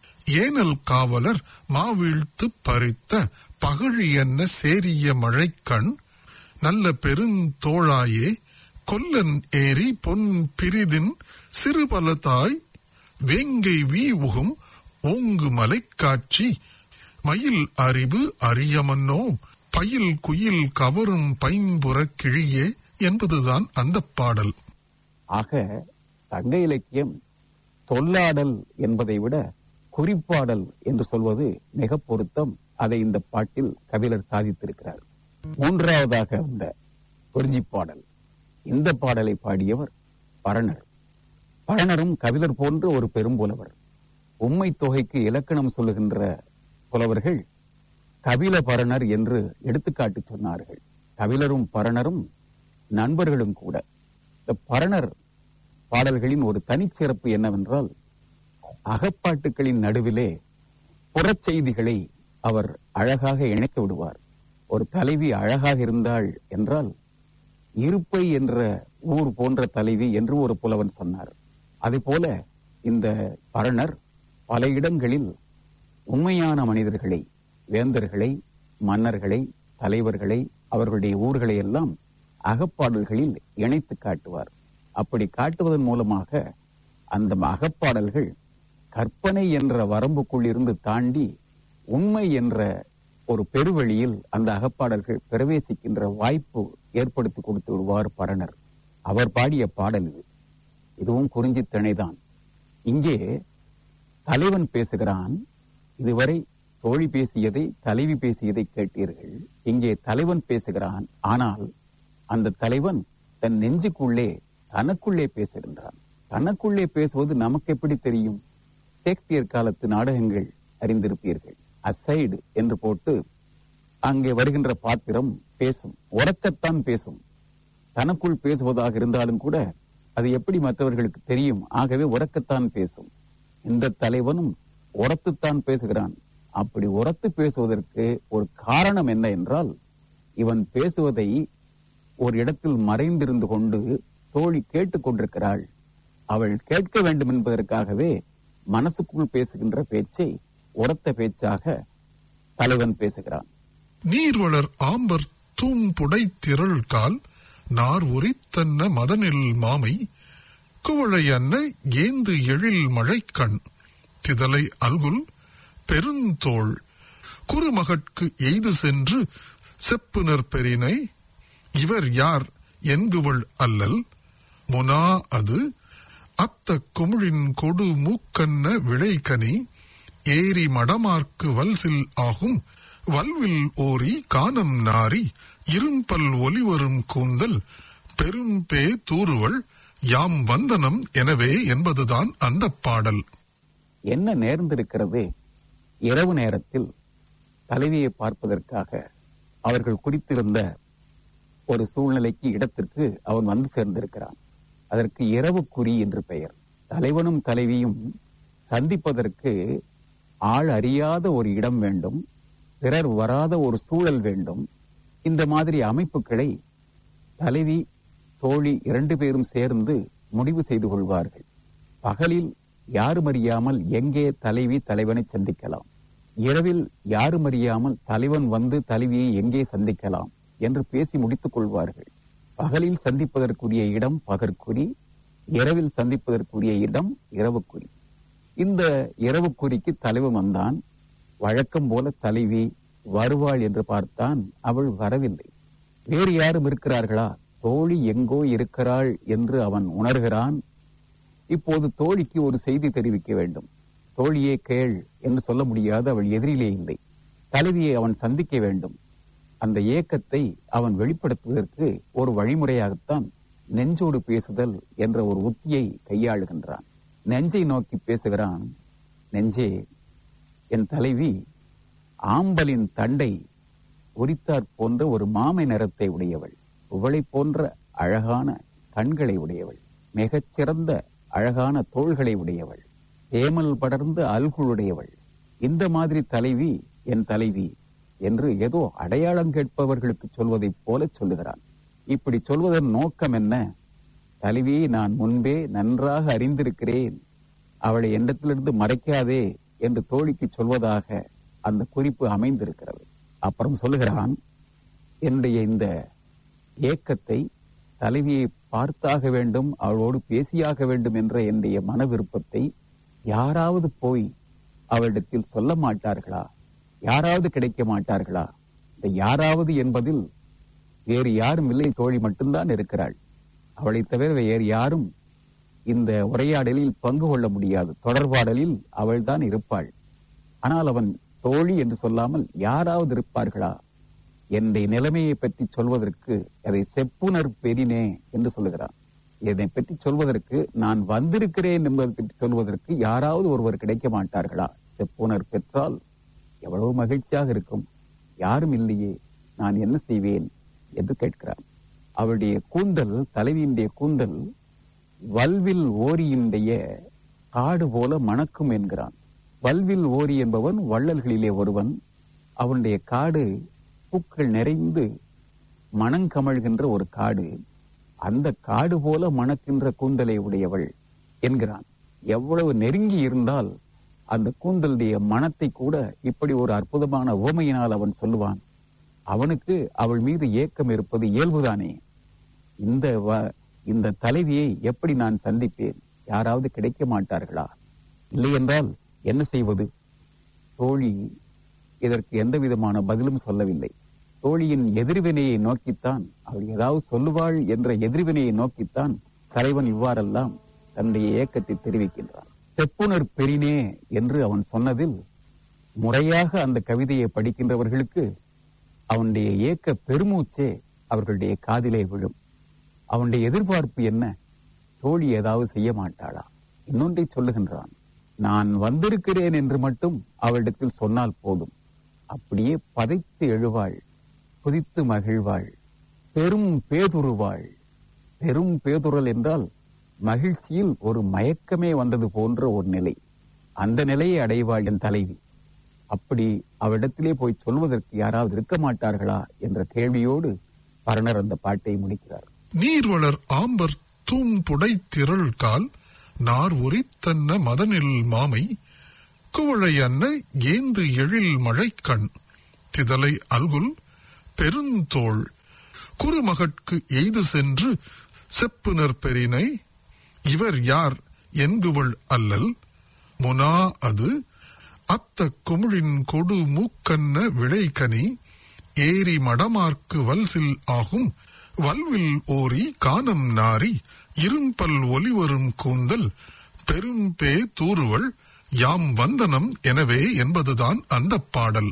Speaker 5: ஏனல் காவலர் மாவீழ்த்து பறித்த பகழி என்ன சேரிய மழைக்கண் நல்ல பெருந்தோளாயே கொல்லன் ஏரி பொன் பிரிதின் சிறுபலதாய் வேங்கை வீ உகும் ஓங்கு மலைக்காட்சி மயில் அறிவு அறியமன்னோ பயில் குயில் கவரும் பைம்புறக் கிழியே என்பதுதான் அந்த பாடல்
Speaker 6: ஆக சங்க இலக்கியம் சொல்லாடல் என்பதை விட குறிப்பாடல் என்று சொல்வது மிக பொருத்தம் அதை இந்த பாட்டில் கபிலர் சாதித்திருக்கிறார் மூன்றாவதாக வந்த குறிஞ்சி பாடல் இந்த பாடலை பாடியவர் பரணர் பரணரும் கபிலர் போன்ற ஒரு பெரும்புலவர் உம்மை தொகைக்கு இலக்கணம் சொல்லுகின்ற புலவர்கள் கபில பரணர் என்று எடுத்துக்காட்டு சொன்னார்கள் கபிலரும் பரணரும் நண்பர்களும் கூட இந்த பரணர் பாடல்களின் ஒரு தனிச்சிறப்பு என்னவென்றால் அகப்பாட்டுக்களின் நடுவிலே புறச்செய்திகளை அவர் அழகாக இணைக்க விடுவார் ஒரு தலைவி அழகாக இருந்தாள் என்றால் இருப்பை என்ற ஊர் போன்ற தலைவி என்று ஒரு புலவன் சொன்னார் அதே போல இந்த பரணர் பல இடங்களில் உண்மையான மனிதர்களை வேந்தர்களை மன்னர்களை தலைவர்களை அவர்களுடைய ஊர்களை எல்லாம் அகப்பாடல்களில் இணைத்து காட்டுவார் அப்படி காட்டுவதன் மூலமாக அந்த அகப்பாடல்கள் கற்பனை என்ற வரம்புக்குள் இருந்து தாண்டி உண்மை என்ற ஒரு பெருவழியில் அந்த அகப்பாடல்கள் பிரவேசிக்கின்ற வாய்ப்பு ஏற்படுத்தி கொடுத்து விடுவார் பரணர் அவர் பாடிய பாடல் இது இதுவும் குறிஞ்சித்திணைதான் இங்கே தலைவன் பேசுகிறான் இதுவரை தோழி பேசியதை தலைவி பேசியதை கேட்டீர்கள் இங்கே தலைவன் பேசுகிறான் ஆனால் அந்த தலைவன் தன் நெஞ்சுக்குள்ளே தனக்குள்ளே பேசுகின்றான் தனக்குள்ளே பேசுவது நமக்கு எப்படி தெரியும் ஷேக்ஸ்பியர் காலத்து நாடகங்கள் அறிந்திருப்பீர்கள் அசைடு என்று போட்டு அங்கே வருகின்ற பாத்திரம் பேசும் உறக்கத்தான் பேசும் தனக்குள் பேசுவதாக இருந்தாலும் கூட அது எப்படி மற்றவர்களுக்கு தெரியும் ஆகவே உறக்கத்தான் பேசும் இந்த தலைவனும் உரத்துத்தான் பேசுகிறான் அப்படி உரத்து பேசுவதற்கு ஒரு காரணம் என்ன என்றால் இவன் பேசுவதை ஒரு இடத்தில் மறைந்திருந்து கொண்டு தோழி கேட்டுக் கொண்டிருக்கிறாள் அவள் கேட்க வேண்டும் என்பதற்காகவே மனசுக்குள் பேசுகின்ற பேச்சை உரத்த பேச்சாக தலைவன் பேசுகிறான்
Speaker 5: நீர்வளர் ஆம்பர் தூம்புடை திரள் கால் நார் உரித்தன்ன மதனில் மாமை குவளை அன்ன ஏந்து எழில் மழைக்கண் திதலை அல்குல் பெருந்தோள் குறுமகட்கு எய்து சென்று செப்புனர் பெரினை இவர் யார் என்குவள் அல்லல் முனா அது அத்த குமிழின் கொடு மூக்கன்ன விளைகனி ஏரி மடமார்க்கு வல்சில் ஆகும் வல்வில் ஓரி கானம் நாரி இரும்பல் ஒலிவரும் கூந்தல் பெரும்பே தூறுவள் யாம் வந்தனம் எனவே என்பதுதான் அந்த பாடல்
Speaker 6: என்ன நேர்ந்திருக்கிறது இரவு நேரத்தில் தலைவியை பார்ப்பதற்காக அவர்கள் குறித்திருந்த ஒரு சூழ்நிலைக்கு இடத்திற்கு அவன் வந்து சேர்ந்திருக்கிறான் அதற்கு இரவு குறி என்று பெயர் தலைவனும் தலைவியும் சந்திப்பதற்கு ஆள் அறியாத ஒரு இடம் வேண்டும் பிறர் வராத ஒரு சூழல் வேண்டும் இந்த மாதிரி அமைப்புகளை தலைவி தோழி இரண்டு பேரும் சேர்ந்து முடிவு செய்து கொள்வார்கள் பகலில் யாரும் அறியாமல் எங்கே தலைவி தலைவனை சந்திக்கலாம் இரவில் யாரும் அறியாமல் தலைவன் வந்து தலைவியை எங்கே சந்திக்கலாம் என்று பேசி முடித்துக் கொள்வார்கள் பகலில் சந்திப்பதற்குரிய இடம் பகற்குறி இரவில் சந்திப்பதற்குரிய இடம் இரவுக்குறி இந்த இரவுக்குறிக்கு தலைவன் வந்தான் வழக்கம் போல தலைவி வருவாள் என்று பார்த்தான் அவள் வரவில்லை வேறு யாரும் இருக்கிறார்களா தோழி எங்கோ இருக்கிறாள் என்று அவன் உணர்கிறான் இப்போது தோழிக்கு ஒரு செய்தி தெரிவிக்க வேண்டும் தோழியே கேள் என்று சொல்ல முடியாது அவள் எதிரிலே இல்லை தலைவியை அவன் சந்திக்க வேண்டும் அந்த ஏக்கத்தை அவன் வெளிப்படுத்துவதற்கு ஒரு வழிமுறையாகத்தான் நெஞ்சோடு பேசுதல் என்ற ஒரு உத்தியை கையாளுகின்றான் நெஞ்சை நோக்கி பேசுகிறான் நெஞ்சே என் தலைவி ஆம்பலின் தண்டை உரித்தாற் போன்ற ஒரு மாமை நிறத்தை உடையவள் இவளைப் போன்ற அழகான கண்களை உடையவள் மிகச்சிறந்த அழகான தோள்களை உடையவள் ஏமல் படர்ந்த அல்குளுடையவள் இந்த மாதிரி தலைவி என் தலைவி என்று ஏதோ அடையாளம் கேட்பவர்களுக்கு சொல்வதைப் போல சொல்லுகிறான் இப்படி சொல்வதன் நோக்கம் என்ன தலைவியை நான் முன்பே நன்றாக அறிந்திருக்கிறேன் அவளை என்னத்திலிருந்து மறைக்காதே என்று தோழிக்கு சொல்வதாக அந்த குறிப்பு அமைந்திருக்கிறது அப்புறம் சொல்லுகிறான் என்னுடைய இந்த ஏக்கத்தை தலைவியை பார்த்தாக வேண்டும் அவளோடு பேசியாக வேண்டும் என்ற என்னுடைய மன விருப்பத்தை யாராவது போய் அவளிடத்தில் சொல்ல மாட்டார்களா யாராவது கிடைக்க மாட்டார்களா இந்த யாராவது என்பதில் வேறு யாரும் இல்லை தோழி மட்டும்தான் இருக்கிறாள் அவளை தவிர வேறு யாரும் இந்த உரையாடலில் பங்கு கொள்ள முடியாது தொடர்பாடலில் அவள்தான் இருப்பாள் ஆனால் அவன் தோழி என்று சொல்லாமல் யாராவது இருப்பார்களா என்னுடைய நிலைமையை பற்றி சொல்வதற்கு அதை செப்புணர் பெரினே என்று சொல்லுகிறான் இதை பற்றி சொல்வதற்கு நான் வந்திருக்கிறேன் என்பதை பற்றி சொல்வதற்கு யாராவது ஒருவர் கிடைக்க மாட்டார்களா செப்புணர் பெற்றால் எவ்வளவு மகிழ்ச்சியாக இருக்கும் யாரும் இல்லையே நான் என்ன செய்வேன் என்று கேட்கிறான் அவளுடைய கூந்தல் தலைவியினுடைய கூந்தல் வல்வில் ஓரியினுடைய காடு போல மணக்கும் என்கிறான் வல்வில் ஓரி என்பவன் வள்ளல்களிலே ஒருவன் அவனுடைய காடு பூக்கள் நிறைந்து மணங்கமழ்கின்ற ஒரு காடு அந்த காடு போல மணக்கின்ற கூந்தலை உடையவள் என்கிறான் எவ்வளவு நெருங்கி இருந்தால் அந்த கூந்தலுடைய மனத்தை கூட இப்படி ஒரு அற்புதமான உவமையினால் அவன் சொல்லுவான் அவனுக்கு அவள் மீது ஏக்கம் இருப்பது இயல்புதானே இந்த வ- இந்த தலைவியை எப்படி நான் சந்திப்பேன் யாராவது கிடைக்க மாட்டார்களா இல்லை என்றால் என்ன செய்வது தோழி இதற்கு எந்த விதமான பதிலும் சொல்லவில்லை தோழியின் எதிர்வினையை நோக்கித்தான் அவள் ஏதாவது சொல்லுவாள் என்ற எதிர்வினையை நோக்கித்தான் தலைவன் இவ்வாறெல்லாம் தன்னுடைய ஏக்கத்தை தெரிவிக்கின்றான் செப்புணர் பெரினே என்று அவன் சொன்னதில் முறையாக அந்த கவிதையை படிக்கின்றவர்களுக்கு அவனுடைய ஏக்க பெருமூச்சே அவர்களுடைய காதிலே விழும் அவனுடைய எதிர்பார்ப்பு என்ன தோழி ஏதாவது செய்ய மாட்டாளா இன்னொன்றை சொல்லுகின்றான் நான் வந்திருக்கிறேன் என்று மட்டும் அவளிடத்தில் சொன்னால் போதும் அப்படியே பதைத்து எழுவாள் குதித்து மகிழ்வாள் பெரும் பேதுருவாள் பெரும் பேதுறல் என்றால் மகிழ்ச்சியில் ஒரு மயக்கமே வந்தது போன்ற ஒரு நிலை அந்த நிலையை அடைவாள் என் தலைவி அப்படி அவளிடத்திலே போய் சொல்வதற்கு யாராவது இருக்க மாட்டார்களா என்ற கேள்வியோடு பரணர் அந்த பாட்டை முடிக்கிறார்
Speaker 5: நீர்வளர் ஆம்பர் தூம்புடை திரள் கால் நார் உரித்தன்ன மதனில் மாமை குவளை அன்ன ஏந்து எழில் மழைக்கண் திதலை அல்குல் பெருந்தோள் குறுமகட்கு எய்து சென்று செப்புனர் பெரினை இவர் யார் என்குவள் அல்லல் முனா அது அத்த குமிழின் கொடு மூக்கன்ன விளைகனி ஏரி மடமார்க்கு வல்சில் ஆகும் வல்வில் ஓரி கானம் நாரி இரும்பல் ஒலிவரும் கூந்தல் பெரும்பே தூறுவள் யாம் வந்தனம் எனவே என்பதுதான் அந்த பாடல்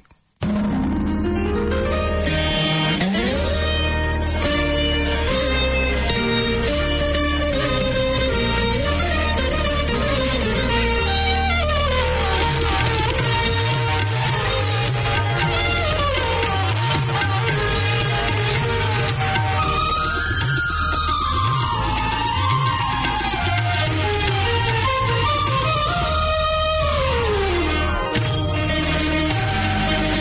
Speaker 4: ஆ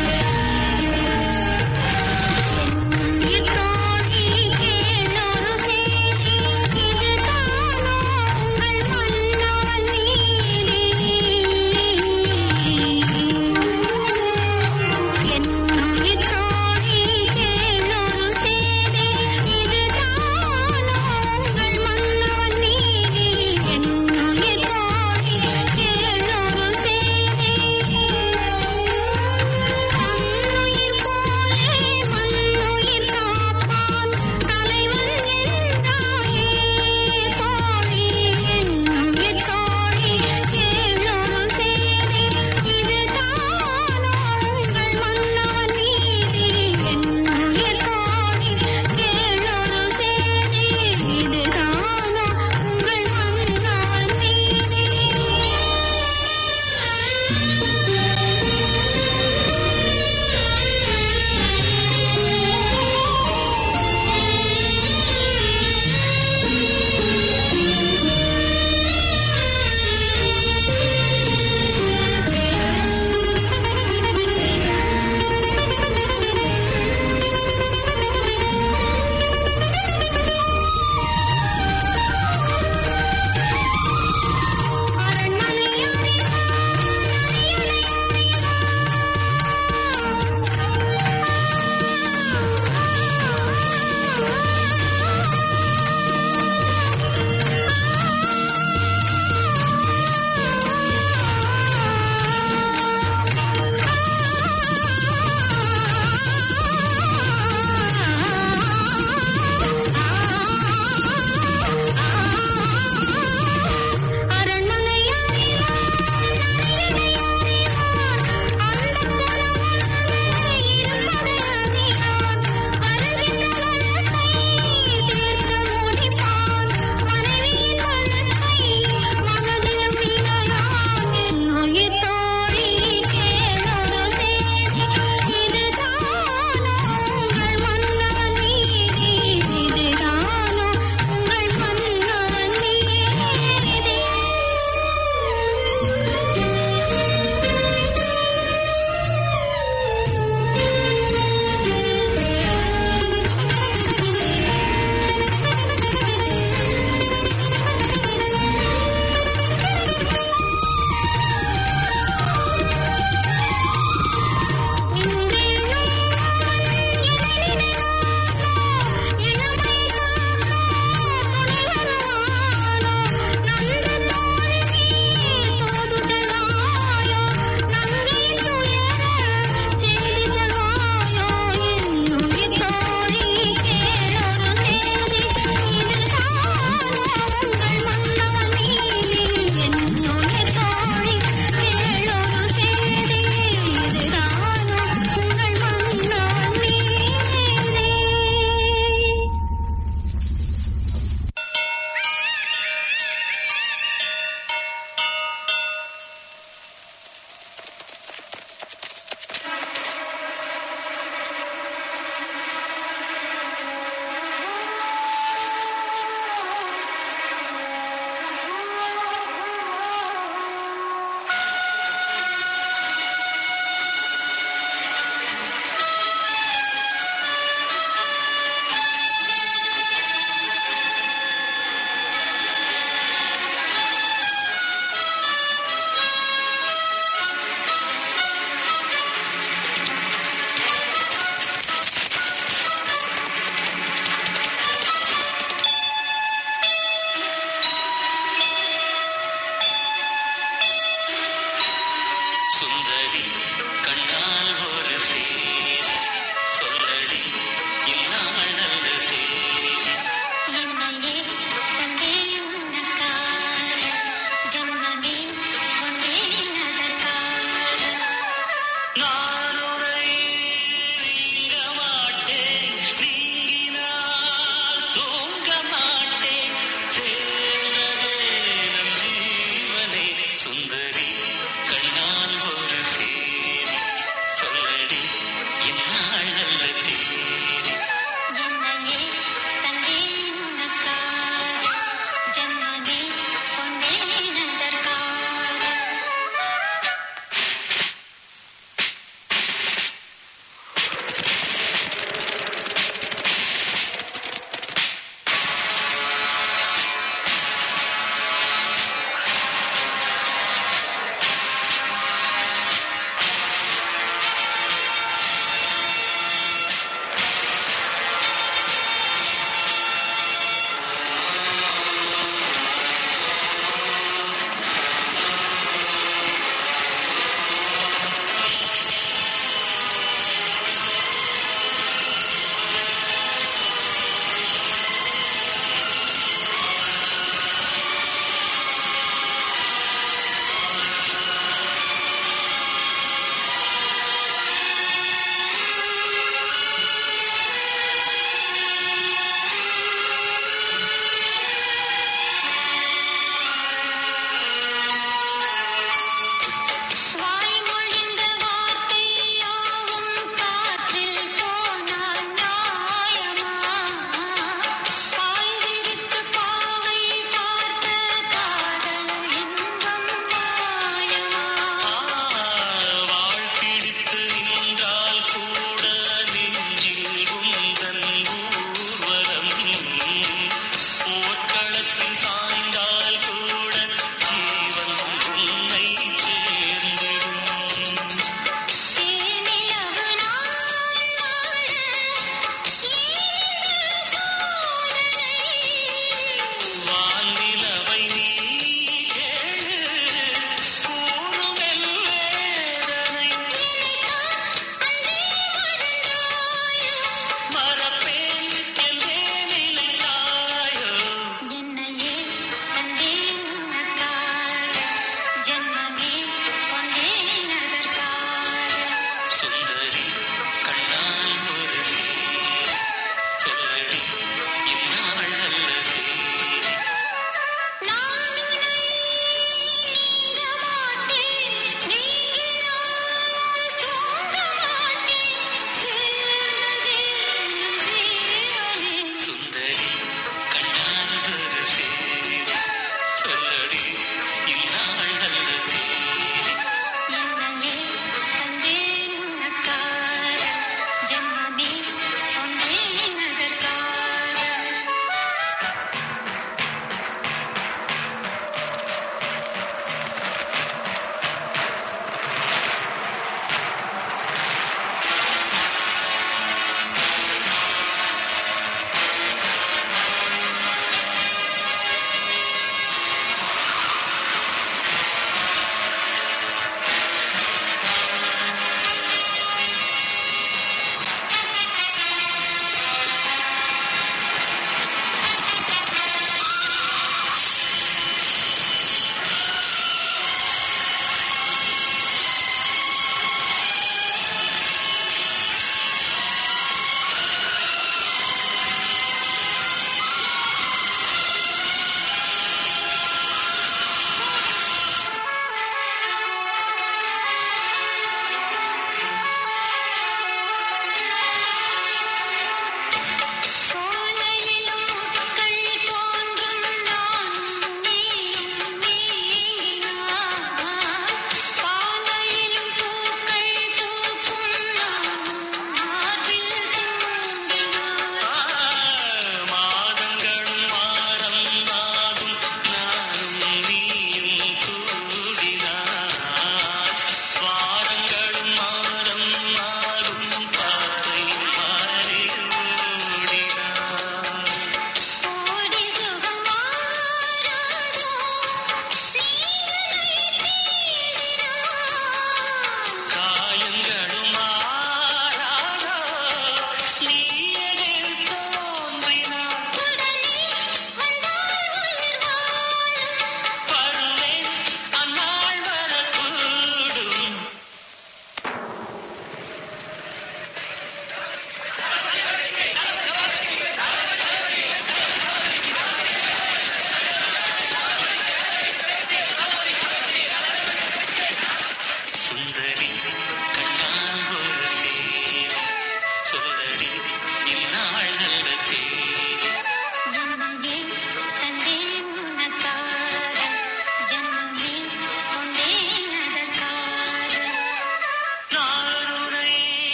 Speaker 3: கண்ணால் ஒரு சேரி சொல்லடி என்னால் நல்ல தேரி
Speaker 4: என்னையே தந்தேன் உனக்காக ஜன்மமே கொண்டேன் அதற்காக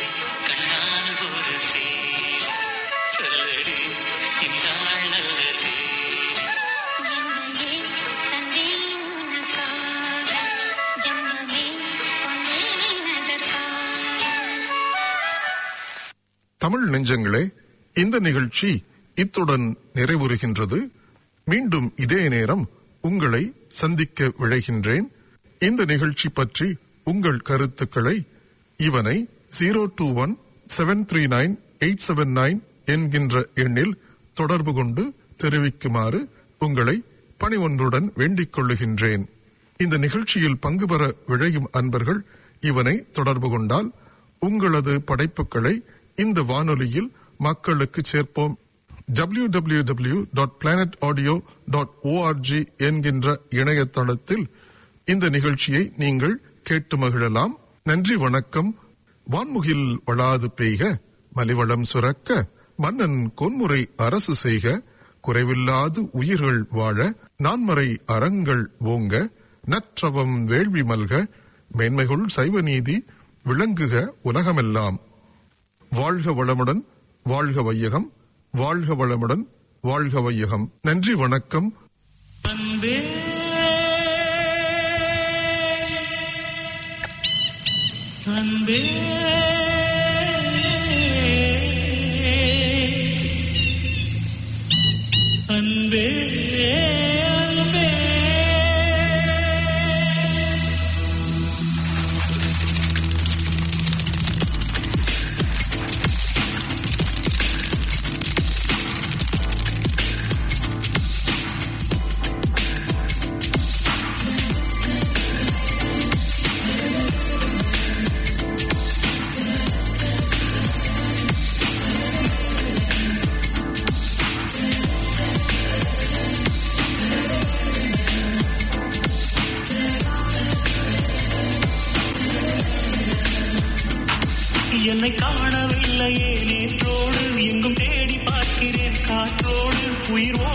Speaker 3: கண்ணால் ஒரு சேரி சொல்லடி இந்நாள் நல்ல தேதி
Speaker 4: என்னையே தந்தேன் உனக்காக ஜென்மமே கொண்டேன் அதற்காக
Speaker 5: தமிழ் நெஞ்சங்களே இந்த நிகழ்ச்சி இத்துடன் நிறைவுறுகின்றது மீண்டும் இதே நேரம் உங்களை சந்திக்க விழைகின்றேன் இந்த நிகழ்ச்சி பற்றி உங்கள் கருத்துக்களை இவனை zero two one seven three nine eight seven nine என்கின்ற எண்ணில் தொடர்பு கொண்டு தெரிவிக்குமாறு உங்களை பணிவொன்றுடன் வேண்டிக் கொள்ளுகின்றேன் இந்த நிகழ்ச்சியில் பங்கு பெற விழையும் அன்பர்கள் இவனை தொடர்பு கொண்டால் உங்களது படைப்புகளை இந்த வானொலியில் மக்களுக்கு சேர்ப்போம் www.planetaudio.org dot planet audio dot ORG என்கின்ற இணையதளத்தில் இந்த நிகழ்ச்சியை நீங்கள் கேட்டு மகிழலாம் நன்றி வணக்கம் வான்முகில் வளாது பெய்க மலிவளம் சுரக்க மன்னன் கொன்முறை அரசு செய்க குறைவில்லாது உயிர்கள் வாழ நான்மறை அறங்கள் ஓங்க நற்றவம் வேள்வி மல்க மேன்மைகுள் சைவ நீதி விளங்குக உலகமெல்லாம் வாழ்க வளமுடன் வாழ்க வையகம் வாழ்க வளமுடன் வாழ்க வையகம் நன்றி வணக்கம்
Speaker 3: அன்பே அன்பே அன்பே அன்பே என்னை காணவில்லையே நேற்றோடு எங்கும் தேடி பார்க்கிறேன் காற்றோடு உயிர்